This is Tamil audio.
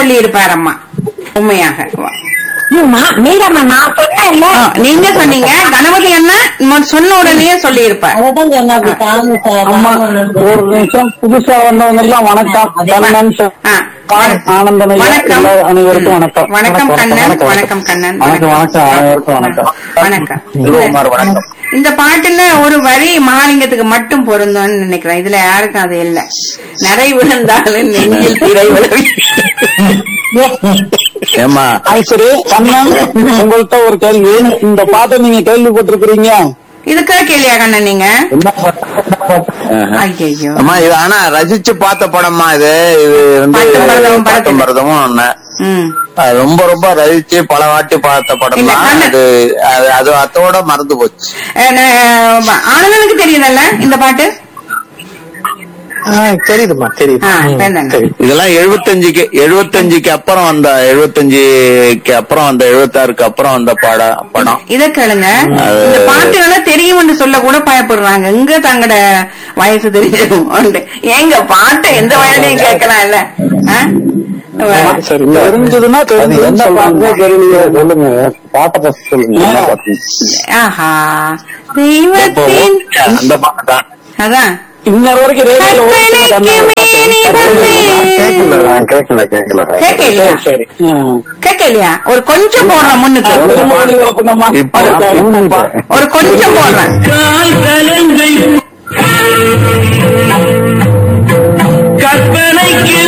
சொல்லி இருப்பார் அம்மா உண்மையாக மீரம்மா நான் சொன்னேன்ல ஆ, நீங்க சொன்னீங்க கணபதி அண்ணா இவன் சொன்ன உடனே சொல்லி இருப்பார் அததான் சொன்ன அப்படி தாங்க சார் அம்மா ஒரு நிமிஷம் புதுசா வந்தவங்க எல்லாம் வணக்கம் கண்ணன் சார் ஆ, ஆனந்தன் ஐயா, வணக்கம் எல்லா அனைவருக்கும் வணக்கம் வணக்கம் கண்ணன் வணக்கம், வணக்கம் கண்ணன் வணக்கம் வணக்கம் அனைவருக்கும் வணக்கம் வணக்கம் செல்வகுமார் வணக்கம் இந்த பாட்டுல ஒரு வரி மகாலிங்கத்துக்கு மட்டும் பொருந்தும்னு நினைக்கிறேன் இதுல யாருக்கும் அது இல்ல நிறை விழுந்தாலும் நெஞ்சில் திரை விழவி ஏமா ஆ, சரி கண்ணன் உங்கள்கிட்ட ஒரு கேள்வி இந்த பாட்டை நீங்க கேள்விப்பட்டிருக்கிறீங்க இதுக்கா கேள்வியா கண்ணன் நீங்க என்ன பாட்டு? ஐயோ அம்மா இது ஆனா ரசிச்சு பார்த்த படமா இது இது வந்து பாட்டும் பரதமும் படத்துல. பாட்டும் பரதமும் ஒண்ணு ம் அது ரொம்ப ரொம்ப ரசிச்சு பல வாட்டி பார்த்த படம் இல்ல, தான் கண்ணன். அது அது- அது அத்தோட மறந்து போச்சு அஹ் நான் ஆனந்தனுக்கு தெரியுதல்ல இந்த பாட்டு தெரியுதுமா ஆ, வேண்டாங்க. இதெல்லாம் எழுபத்தஞ்சுக்கு எழுபத்தஞ்சுக்கு அப்புறம் வந்த எழுபத்தஞ்சுக்கு அப்புறம் வந்த எழுபத்தாறுக்கு அப்புறம் வந்த படம் படம் இத கேளுங்க அது- இந்த பாட்டுகளை தெரியும்னு சொல்ல கூட பயப்படுறாங்க எங்க தங்கட வயசு தெரியும் ஏங்க பாட்டை எந்த வயதையும் கேட்கலாம் இல்ல தெரிஞ்சதுன்னா தெரிஞ்சதுன்னு சொல்லுங்க தெரியலையே சொல்லுங்க பாட்டை first சொல்லுங்க என்ன பாட்டு? ஆஹா தெய்வத்தின் அந்த பாட்டு தான் அதான் இன்னொரு வரைக்கும் ரேடியோல கற்பனைக்கு மேனி வந்து. கேட்கல கேட்கல கேட்கலையா சரி ம். கேட்கலையா ஒரு கொஞ்சம் போடுறேன் முன்னுக்கு ஒரு மாடி வரப்புனமா? இப்போ ஒரு கொஞ்சம் போடுறேன் கற்பனைக்கு